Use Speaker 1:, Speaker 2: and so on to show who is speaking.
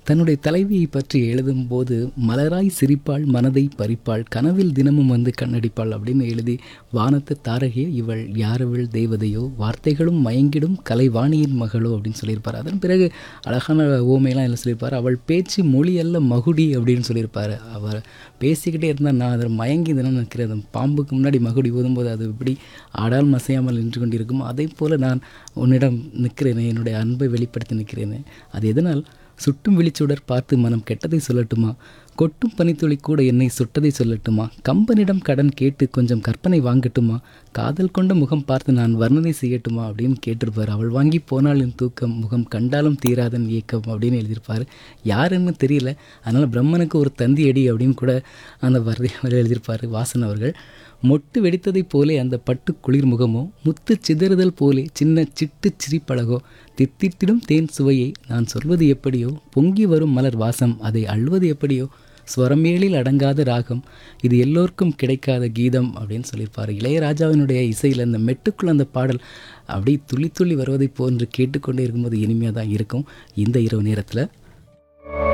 Speaker 1: தன்னுடைய தலைவியை பற்றி எழுதும்போது மலராய் சிரிப்பாள் மனதை பறிப்பாள் கனவில் தினமும் வந்து கண்ணடிப்பாள் அப்படின்னு எழுதி வானத்து தாரகையோ இவள் யாரவள் தேவதையோ வார்த்தைகளும் மயங்கிடும் கலைவாணியின் மகளோ அப்படின்னு சொல்லியிருப்பார் அதன் பிறகு அழகான ஓமையெல்லாம் என்ன சொல்லியிருப்பார் அவள் பேச்சு மொழி அல்ல மகுடி அப்படின்னு சொல்லியிருப்பார் அவர் பேசிக்கிட்டே இருந்தால் நான் அதில் மயங்கி தினம் நிற்கிறேன் அந்த பாம்புக்கு முன்னாடி மகுடி ஊதும்போது அது எப்படி ஆடால் மசையாமல் நின்று கொண்டிருக்கும் அதே போல் நான் உன்னிடம் நிற்கிறேனே என்னுடைய அன்பை வெளிப்படுத்தி நிற்கிறேனே அது எதனால் சுட்டும் விழிச்சுடர் பார்த்து மனம் கெட்டதை சொல்லட்டுமா கொட்டும் பனித்துளி கூட என்னை சுட்டதை சொல்லட்டுமா கம்பனிடம் கடன் கேட்டு கொஞ்சம் கற்பனை வாங்கட்டுமா காதல் கொண்ட முகம் பார்த்து நான் வர்ணனை செய்யட்டுமா அப்படின்னு கேட்டிருப்பார் அவள் வாங்கி போனால் என் தூக்கம் முகம் கண்டாலும் தீராதன் ஏக்கம் அப்படின்னு எழுதியிருப்பார் யாருன்னு தெரியல அதனால் பிரம்மனுக்கு ஒரு தந்தி அடி அப்படின்னு கூட அந்த வர்ணை எழுதியிருப்பார் வாசன் அவர்கள் மொட்டு வெடித்ததைப் போலே அந்த பட்டு குளிர் முகமோ முத்து சிதறுதல் போலே சின்ன சிட்டு சிரிப்பழகோ தித்தித்திடும் தேன் சுவையை நான் சொல்வது எப்படியோ பொங்கி வரும் மலர் வாசம் அதை அள்வது எப்படியோ ஸ்வரமேளில் அடங்காத ராகம் இது எல்லோருக்கும் கிடைக்காத கீதம் அப்படின்னு சொல்லியிருப்பார் இளையராஜாவினுடைய இசையில் அந்த மெட்டுக்குள் அந்த பாடல் அப்படியே துள்ளி துள்ளி வருவதை போன்று கேட்டுக்கொண்டே இருக்கும்போது இனிமையாக தான் இருக்கும் இந்த இரவு நேரத்தில்